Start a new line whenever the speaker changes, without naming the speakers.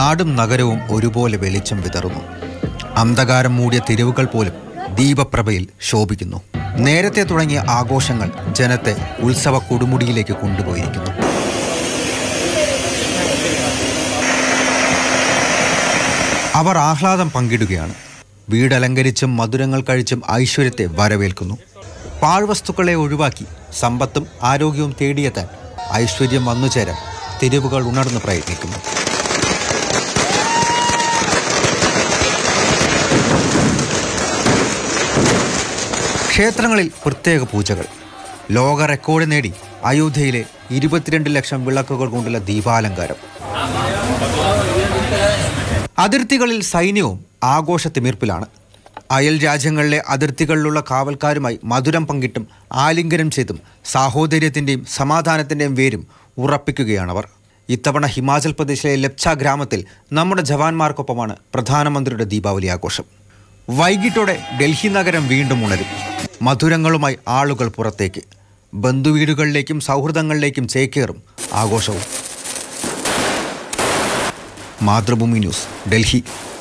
നാടും നഗരവും ഒരുപോലെ വെളിച്ചം വിതറുന്നു അന്ധകാരം മൂടിയ തെരുവുകൾ പോലും ദീപപ്രഭയിൽ ശോഭിക്കുന്നു നേരത്തെ തുടങ്ങിയ ആഘോഷങ്ങൾ ജനത്തെ ഉത്സവ കൊടുമുടിയിലേക്ക് കൊണ്ടുപോയിരിക്കുന്നു അവർ ആഹ്ലാദം പങ്കിടുകയാണ് വീടലങ്കരിച്ചും മധുരങ്ങൾ കഴിച്ചും ഐശ്വര്യത്തെ വരവേൽക്കുന്നു പാഴ്വസ്തുക്കളെ ഒഴിവാക്കി സമ്പത്തും ആരോഗ്യവും തേടിയെത്താൻ ഐശ്വര്യം വന്നുചേരാൻ തെരുവുകൾ ഉണർന്ന് പ്രയത്നിക്കുന്നു ക്ഷേത്രങ്ങളിൽ പ്രത്യേക പൂജകൾ ലോക റെക്കോർഡ് നേടി അയോധ്യയിലെ ഇരുപത്തിരണ്ട് ലക്ഷം വിളക്കുകൾ കൊണ്ടുള്ള ദീപാലങ്കാരം അതിർത്തികളിൽ സൈന്യവും ആഘോഷ തിമിർപ്പിലാണ് അയൽ രാജ്യങ്ങളിലെ അതിർത്തികളിലുള്ള കാവൽക്കാരുമായി മധുരം പങ്കിട്ടും ആലിംഗനം ചെയ്തും സാഹോദര്യത്തിൻ്റെയും സമാധാനത്തിൻ്റെയും വേരും ഉറപ്പിക്കുകയാണവർ ഇത്തവണ ഹിമാചൽ പ്രദേശിലെ ലപ്ച ഗ്രാമത്തിൽ നമ്മുടെ ജവാന്മാർക്കൊപ്പമാണ് പ്രധാനമന്ത്രിയുടെ ദീപാവലി ആഘോഷം വൈകിട്ടോടെ ഡൽഹി നഗരം വീണ്ടും ഉണരും മധുരങ്ങളുമായി ആളുകൾ പുറത്തേക്ക് ബന്ധുവീടുകളിലേക്കും സൗഹൃദങ്ങളിലേക്കും ചേക്കേറും ആഘോഷവും മാതൃഭൂമി ന്യൂസ് ഡൽഹി